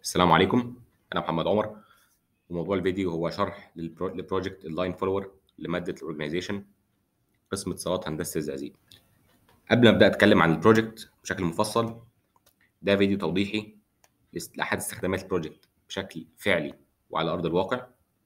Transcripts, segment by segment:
السلام عليكم انا محمد عمر وموضوع الفيديو هو شرح للبرو- لبروجكت اللاين فولور لماده الاورجنايزيشن قسم اتصالات هندسه الزقازيق قبل ما ابدا اتكلم عن البروجكت بشكل مفصل ده فيديو توضيحي لاس- لاحد استخدامات البروجكت بشكل فعلي وعلى ارض الواقع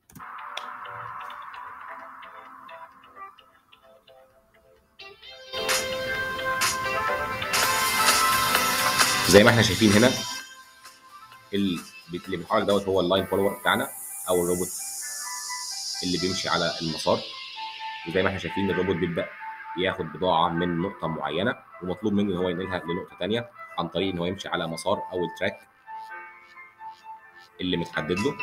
زي ما احنا شايفين هنا ال- اللي بيتحرك دوت هو اللاين فولور بتاعنا او الروبوت اللي بيمشي على المسار وزي ما احنا شايفين الروبوت بيبدا ياخد بضاعه من نقطه معينه ومطلوب منه ان هو ينقلها لنقطه ثانيه عن طريق ان هو يمشي على مسار او التراك اللي متحدد له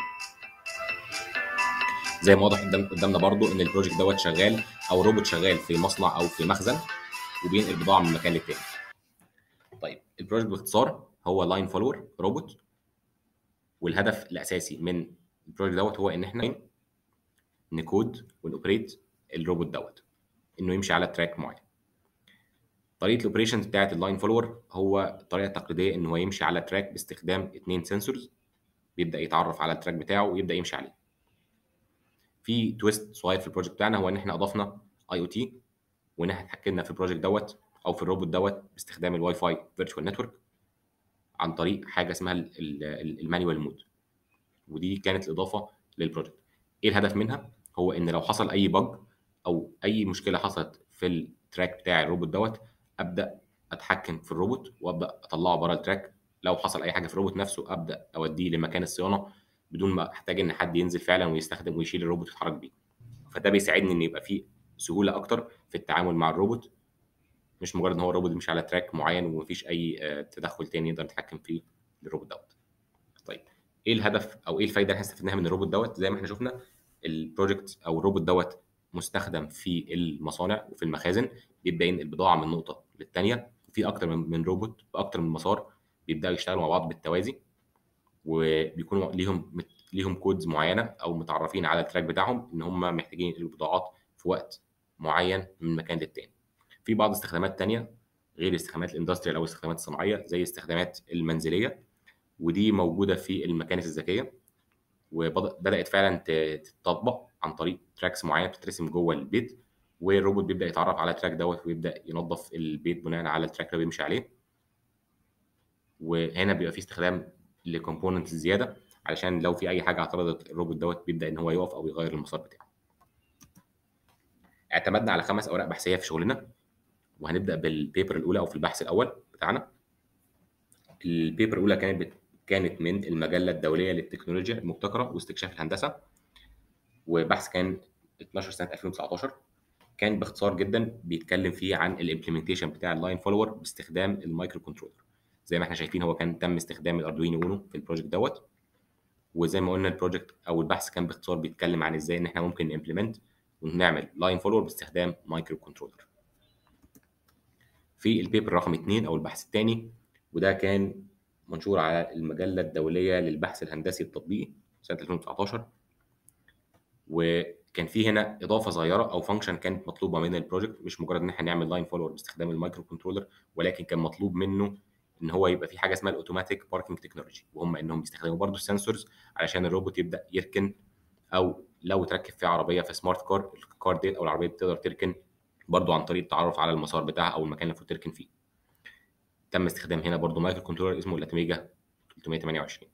زي ما واضح قدام قدامنا برضو ان البروجكت دوت شغال او روبوت شغال في مصنع او في مخزن وبينقل بضاعه من مكان للتاني طيب البروجكت باختصار هو لاين فولور روبوت والهدف الاساسي من البروجكت دوت هو ان احنا نكود ونوبريت الروبوت دوت انه يمشي على تراك معين طريقه الاوبريشنز بتاعت اللاين فولور هو الطريقه التقليديه ان هو يمشي على تراك باستخدام اثنين سنسورز بيبدا يتعرف على التراك بتاعه ويبدا يمشي عليه في تويست صغير في البروجكت بتاعنا هو ان احنا اضفنا اي او تي وان احنا اتحكمنا في البروجكت دوت او في الروبوت دوت باستخدام الواي فاي فيرتشوال نتورك عن طريق حاجه اسمها المانيوال مود ودي كانت الاضافه للبروجكت ايه الهدف منها هو ان لو حصل اي بج او اي مشكله حصلت في التراك بتاع الروبوت دوت ابدا اتحكم في الروبوت وابدا اطلعه بره التراك لو حصل اي حاجه في الروبوت نفسه ابدا اوديه لمكان الصيانه بدون ما احتاج ان حد ينزل فعلا ويستخدم ويشيل الروبوت ويتحرك بيه فده بيساعدني ان يبقى فيه سهوله اكتر في التعامل مع الروبوت مش مجرد ان هو الروبوت بيمشي على تراك معين ومفيش اي آه، تدخل تاني نقدر نتحكم فيه للروبوت دوت طيب ايه الهدف او ايه الفايده اللي احنا استفدناها من الروبوت دوت زي ما احنا شفنا البروجكت او الروبوت دوت مستخدم في المصانع وفي المخازن بيبدا ينقل بضاعه من نقطه للثانيه في اكتر من من روبوت باكتر من مسار بيبداوا يشتغلوا مع بعض بالتوازي وبيكونوا ليهم مت- ليهم كودز معينه او متعرفين على التراك بتاعهم ان هم محتاجين ينقلوا بضاعات في وقت معين من مكان للتاني في بعض استخدامات تانية غير استخدامات الاندستريال او الاستخدامات الصناعيه زي الاستخدامات المنزليه ودي موجوده في المكانس الذكيه وبدات فعلا ت- تتطبق عن طريق تراكس معينه بتترسم جوه البيت والروبوت بيبدا يتعرف على التراك دوت ويبدا ينظف البيت بناء على التراك اللي بيمشي عليه وهنا بيبقى في استخدام لكومبوننت زياده علشان لو في اي حاجه اعترضت الروبوت دوت بيبدا ان هو يقف او يغير المسار بتاعه اعتمدنا على خمس اوراق بحثيه في شغلنا وهنبدا بالبيبر الاولى او في البحث الاول بتاعنا البيبر الاولى كانت بت... كانت من المجله الدوليه للتكنولوجيا المبتكره واستكشاف الهندسه وبحث كان 12 سنه 2019 كان باختصار جدا بيتكلم فيه عن الامبلمنتيشن بتاع اللاين فولور باستخدام المايكرو كنترولر زي ما احنا شايفين هو كان تم استخدام الاردوينو اونو في البروجكت دوت وزي ما قلنا البروجكت او البحث كان باختصار بيتكلم عن ازاي ان احنا ممكن نمبلمنت ونعمل لاين فولور باستخدام مايكرو كنترولر في البيبر رقم 2 او البحث الثاني وده كان منشور على المجله الدوليه للبحث الهندسي التطبيقي سنه 2019 وكان في هنا اضافه صغيره او فانكشن كانت مطلوبه من البروجكت مش مجرد ان احنا نعمل لاين فولور باستخدام المايكرو كنترولر ولكن كان مطلوب منه ان هو يبقى في حاجه اسمها الاوتوماتيك باركنج تكنولوجي وهم انهم يستخدموا برضه السنسورز علشان الروبوت يبدا يركن او لو تركب في عربيه في سمارت كار الكار ديت او العربيه بتقدر تركن برضه عن طريق التعرف على المسار بتاعها او المكان اللي المفروض تركن فيه تم استخدام هنا برضه مايكرو كنترولر اسمه الاتميجا 328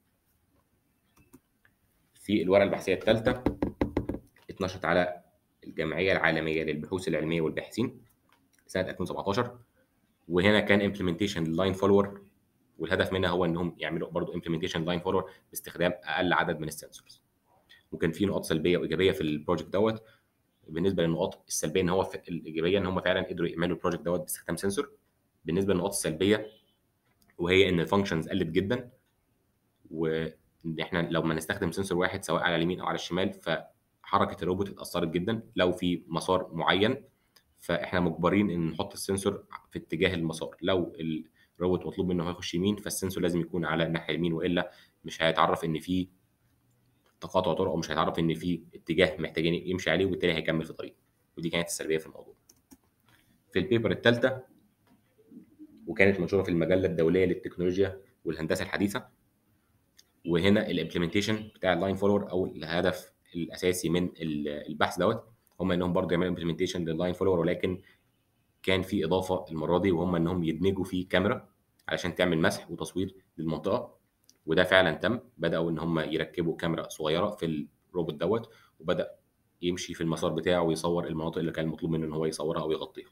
في الورقه البحثيه الثالثه اتنشرت على الجمعيه العالميه للبحوث العلميه والباحثين سنه 2017 وهنا كان امبلمنتيشن لللاين فولور والهدف منها هو انهم يعملوا برضه امبلمنتيشن لاين فولور باستخدام اقل عدد من السنسورز وكان في نقاط سلبيه وايجابيه في البروجكت دوت بالنسبه للنقاط السلبيه ان هو في الايجابيه ان هم فعلا قدروا يعملوا البروجكت دوت باستخدام سنسور بالنسبه للنقاط السلبيه وهي ان الفانكشنز قلت جدا وان احنا لو ما نستخدم سنسور واحد سواء على اليمين او على الشمال فحركه الروبوت اتاثرت جدا لو في مسار معين فاحنا مجبرين ان نحط السنسور في اتجاه المسار لو الروبوت مطلوب منه هو يخش يمين فالسنسور لازم يكون على الناحيه اليمين والا مش هيتعرف ان في تقاطع طرق او مش هيتعرف ان في اتجاه محتاجين يمشي عليه وبالتالي هيكمل في طريقه ودي كانت السلبيه في الموضوع في البيبر الثالثه وكانت منشوره في المجله الدوليه للتكنولوجيا والهندسه الحديثه وهنا الامبلمنتيشن بتاع اللاين فولور او الهدف الاساسي من البحث دوت هم انهم برضه يعملوا امبلمنتيشن لللاين فولور ولكن كان في اضافه المره دي وهم انهم يدمجوا فيه كاميرا علشان تعمل مسح وتصوير للمنطقه وده فعلا تم بداوا ان هم يركبوا كاميرا صغيره في الروبوت دوت وبدا يمشي في المسار بتاعه ويصور المناطق اللي كان مطلوب منه ان هو يصورها او يغطيها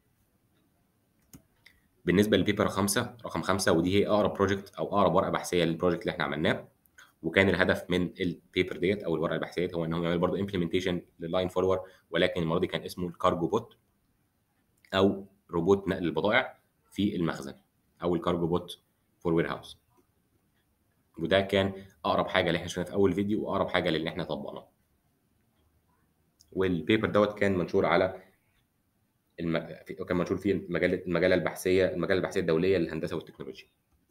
بالنسبه للبيبر خمسة رقم خمسة ودي هي اقرب بروجكت او اقرب ورقه بحثيه للبروجكت اللي احنا عملناه وكان الهدف من البيبر ديت او الورقه البحثيه ديت هو ان هم يعملوا برضه امبلمنتيشن لللاين فولور ولكن المره دي كان اسمه الكارجو بوت او روبوت نقل البضائع في المخزن او الكارجو بوت فور وير هاوس وده كان اقرب حاجه اللي احنا شفناها في اول فيديو واقرب حاجه للي احنا طبقناه والبيبر دوت كان منشور على الم... كان منشور في المجله المجله البحثيه المجله البحثيه الدوليه للهندسه والتكنولوجيا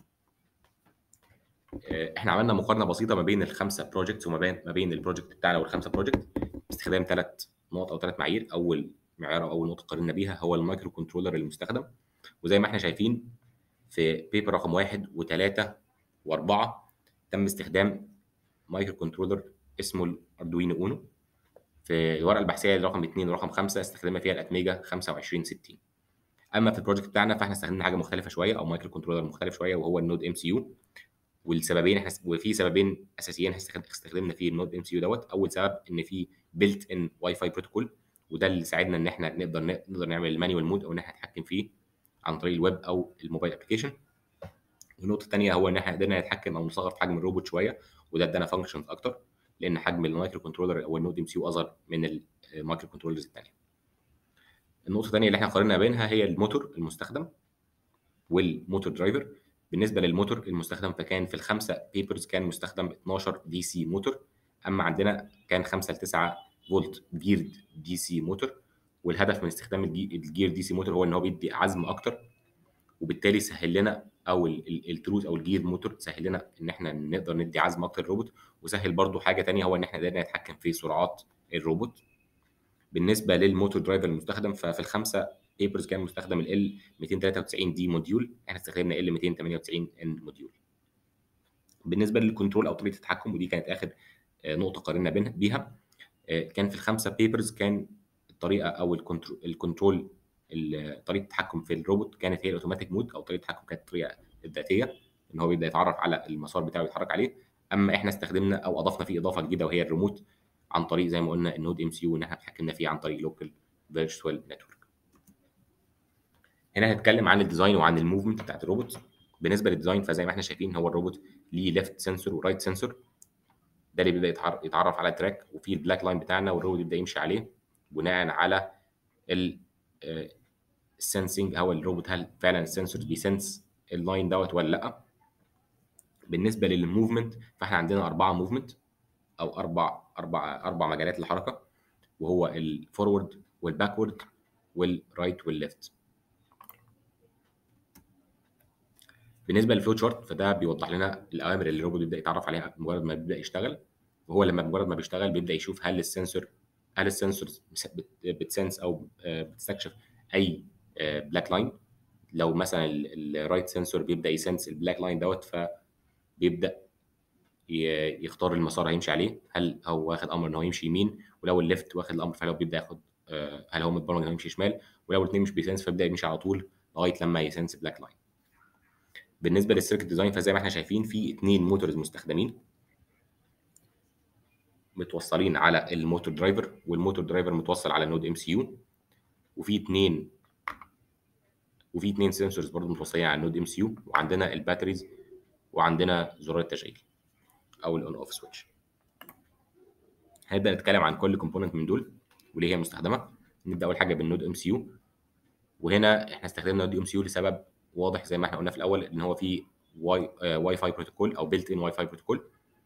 احنا عملنا مقارنه بسيطه ما بين الخمسه بروجكتس وما بين ما بين البروجكت بتاعنا والخمسه بروجكت باستخدام ثلاث نقط او ثلاث معايير اول معيار او اول نقطه قارنا بيها هو المايكرو كنترولر المستخدم وزي ما احنا شايفين في بيبر رقم واحد وثلاثه واربعه تم استخدام مايكرو كنترولر اسمه الاردوينو اونو في الورقه البحثيه رقم 2 ورقم 5 استخدمنا فيها الاتميجا 2560 اما في البروجكت بتاعنا فاحنا استخدمنا حاجه مختلفه شويه او مايكرو كنترولر مختلف شويه وهو النود ام سي يو والسببين احنا وفي سببين اساسيين استخدمنا فيه النود ام سي يو دوت اول سبب ان في بيلت ان واي فاي بروتوكول وده اللي ساعدنا ان احنا نقدر نقدر نعمل المانيوال مود او ان احنا نتحكم فيه عن طريق الويب او الموبايل ابلكيشن والنقطه الثانيه هو ان احنا قدرنا نتحكم او نصغر في حجم الروبوت شويه وده ادانا فانكشنز اكتر لان حجم المايكرو كنترولر او النود ام سي يو اصغر من المايكرو كنترولرز الثانيه النقطه الثانيه اللي احنا قارنا بينها هي الموتور المستخدم والموتور درايفر بالنسبه للموتور المستخدم فكان في الخمسه بيبرز كان مستخدم 12 دي سي موتور اما عندنا كان 5 ل 9 فولت جير دي سي موتور والهدف من استخدام الجير دي سي موتور هو ان هو بيدي عزم اكتر وبالتالي سهل لنا او التروس او الجير موتور سهل لنا ان احنا نقدر ندي عزم اكتر للروبوت وسهل برضو حاجه ثانيه هو ان احنا قدرنا نتحكم في سرعات الروبوت بالنسبه للموتور درايفر المستخدم ففي الخمسه بيبرز كان مستخدم ال 293 دي موديول احنا استخدمنا ال 298 ان موديول بالنسبه للكنترول او طريقه التحكم ودي كانت اخر نقطه قارنا بيها كان في الخمسه بيبرز كان الطريقه او الكنترول الكنترول طريقه التحكم في الروبوت كانت هي الاوتوماتيك مود او طريقه التحكم كانت الطريقه الذاتيه ان هو بيبدا يتعرف على المسار بتاعه ويتحرك عليه اما احنا استخدمنا او اضفنا فيه اضافه جديده وهي الريموت عن طريق زي ما قلنا النود ام سي يو ان احنا اتحكمنا فيه عن طريق لوكال فيرتشوال نتورك هنا هنتكلم عن الديزاين وعن الموفمنت بتاعت الروبوت بالنسبه للديزاين فزي ما احنا شايفين هو الروبوت ليه ليفت سنسور ورايت سنسور ده اللي بيبدا يتعرف على التراك وفي البلاك لاين بتاعنا والروبوت يبدا يمشي عليه بناء على السنسنج هو الروبوت هل فعلا السنسور بيسنس اللاين دوت ولا لا بالنسبه للموفمنت فاحنا عندنا اربعه موفمنت او اربع اربع اربع مجالات للحركه وهو الفورورد والباكورد والرايت والليفت بالنسبه للفلو شارت فده بيوضح لنا الاوامر اللي الروبوت بيبدا يتعرف عليها مجرد ما بيبدا يشتغل وهو لما مجرد ما بيشتغل بيبدا يشوف هل السنسور هل السنسور بتسنس او بتستكشف اي بلاك لاين لو مثلا الرايت سنسور بيبدا يسنس البلاك لاين دوت فبيبدا يختار المسار هيمشي عليه هل هو واخد امر ان هو يمشي يمين ولو الليفت واخد الامر فهو بيبدا ياخد هل هو متبرمج ان هو يمشي شمال ولو الاثنين مش بيسنس فبيبدا يمشي على طول لغايه لما يسنس بلاك لاين بالنسبه للسيركت ديزاين فزي ما احنا شايفين في اثنين موتورز مستخدمين متوصلين على الموتور درايفر والموتور درايفر متوصل على نود ام سي يو وفي اثنين وفي اثنين سنسورز برضه متوصلين على النود ام سي يو وعندنا الباتريز وعندنا زرار التشغيل او الاون اوف سويتش هنبدا نتكلم عن كل كومبوننت من دول وليه هي مستخدمه نبدا اول حاجه بالنود ام سي يو وهنا احنا استخدمنا نود ام سي يو لسبب واضح زي ما احنا قلنا في الاول ان هو في واي واي فاي بروتوكول او بيلت ان واي فاي بروتوكول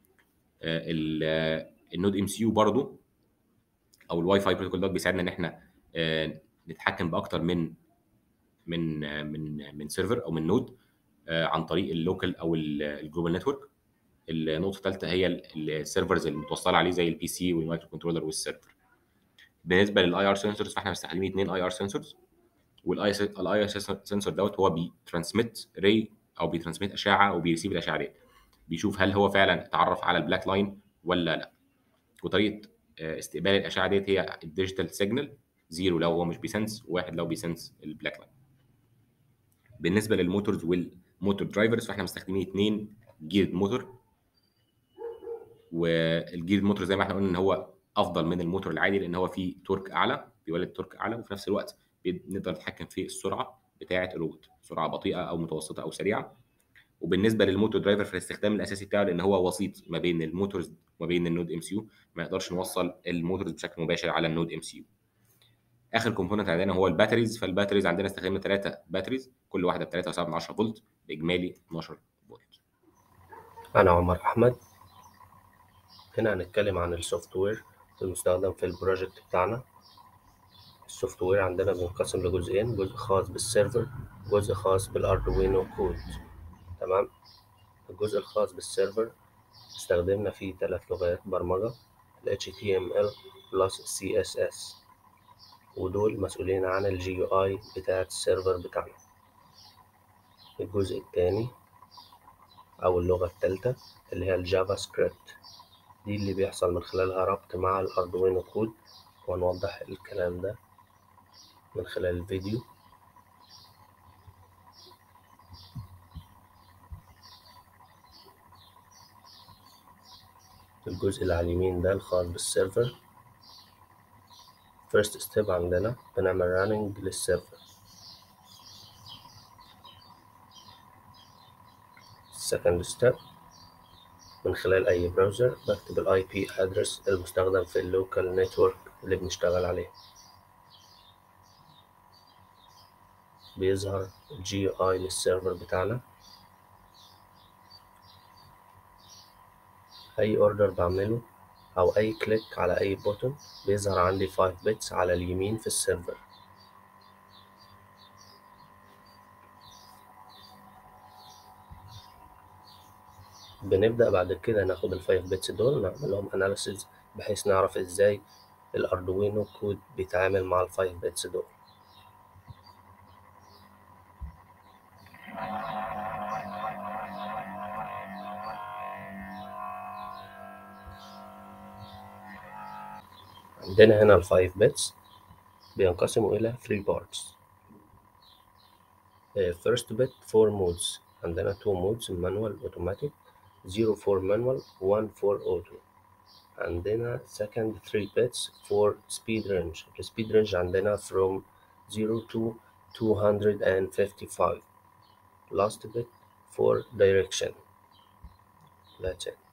النود ام سي يو برضه او الواي فاي بروتوكول ده بيساعدنا ان احنا نتحكم باكتر من من من من سيرفر او من نود عن طريق اللوكال او الجلوبال نتورك النقطه الثالثه هي السيرفرز المتوصله عليه زي البي سي والمايكرو كنترولر والسيرفر بالنسبه للاي ار سنسورز فاحنا مستخدمين اثنين اي ار سنسورز والاي الاي ار سنسور دوت هو بيترانسميت ري او بيترانسميت اشعه وبيريسيف الاشعه دي بيشوف هل هو فعلا اتعرف على البلاك لاين ولا لا وطريقه آه، استقبال الاشعه ديت هي الديجيتال سيجنال زيرو لو هو مش بيسنس واحد لو بيسنس البلاك لاين بالنسبه للموتورز والموتور درايفرز فاحنا مستخدمين اثنين جيرد موتور والجيرد موتور زي ما احنا قلنا ان هو افضل من الموتور العادي لان هو فيه تورك اعلى بيولد تورك اعلى وفي نفس الوقت نقدر نتحكم في السرعه بتاعه الروبوت سرعه بطيئه او متوسطه او سريعه وبالنسبه للموتور درايفر فالاستخدام الاساسي بتاعه لان هو وسيط ما بين الموتورز وما بين النود ام سي يو ما نقدرش نوصل الموتورز بشكل مباشر على النود ام سي يو اخر كومبوننت عندنا هو الباتريز فالباتريز عندنا استخدمنا ثلاثه باتريز كل واحده ب 3.7 فولت باجمالي 12 فولت أنا عمر أحمد هنا هنتكلم عن السوفت وير المستخدم في البروجكت بتاعنا السوفت وير عندنا بينقسم لجزئين جزء خاص بالسيرفر جزء خاص بالاردوينو كود تمام الجزء الخاص بالسيرفر استخدمنا فيه ثلاث لغات برمجة ال HTML plus CSS ودول مسؤولين عن ال GUI بتاعة السيرفر بتاعنا الجزء التاني أو اللغة التالتة اللي هي الجافا سكريبت دي اللي بيحصل من خلالها ربط مع الأردوينو كود وهنوضح الكلام ده من خلال الفيديو الجزء اللي على اليمين ده الخاص بالسيرفر first step عندنا بنعمل running للسيرفر second step من خلال أي براوزر بكتب ال IP address المستخدم في اللوكال نتورك اللي بنشتغل عليه بيظهر جي اي للسيرفر بتاعنا أي اوردر بعمله أو أي كليك على أي بوتن بيظهر عندي 5 بيتس على اليمين في السيرفر بنبدأ بعد كده ناخد ال 5 بيتس دول نعمل لهم اناليسيز بحيث نعرف ازاي الأردوينو كود بيتعامل مع ال 5 بيتس دول عندنا هنا ال 5 بيتس بينقسموا إلى 3 parts first bit 4 modes عندنا 2 modes manual automatic 0 for manual 1 for auto عندنا second 3 bits for speed range ال speed range عندنا from 0 to 255 last bit for direction that's it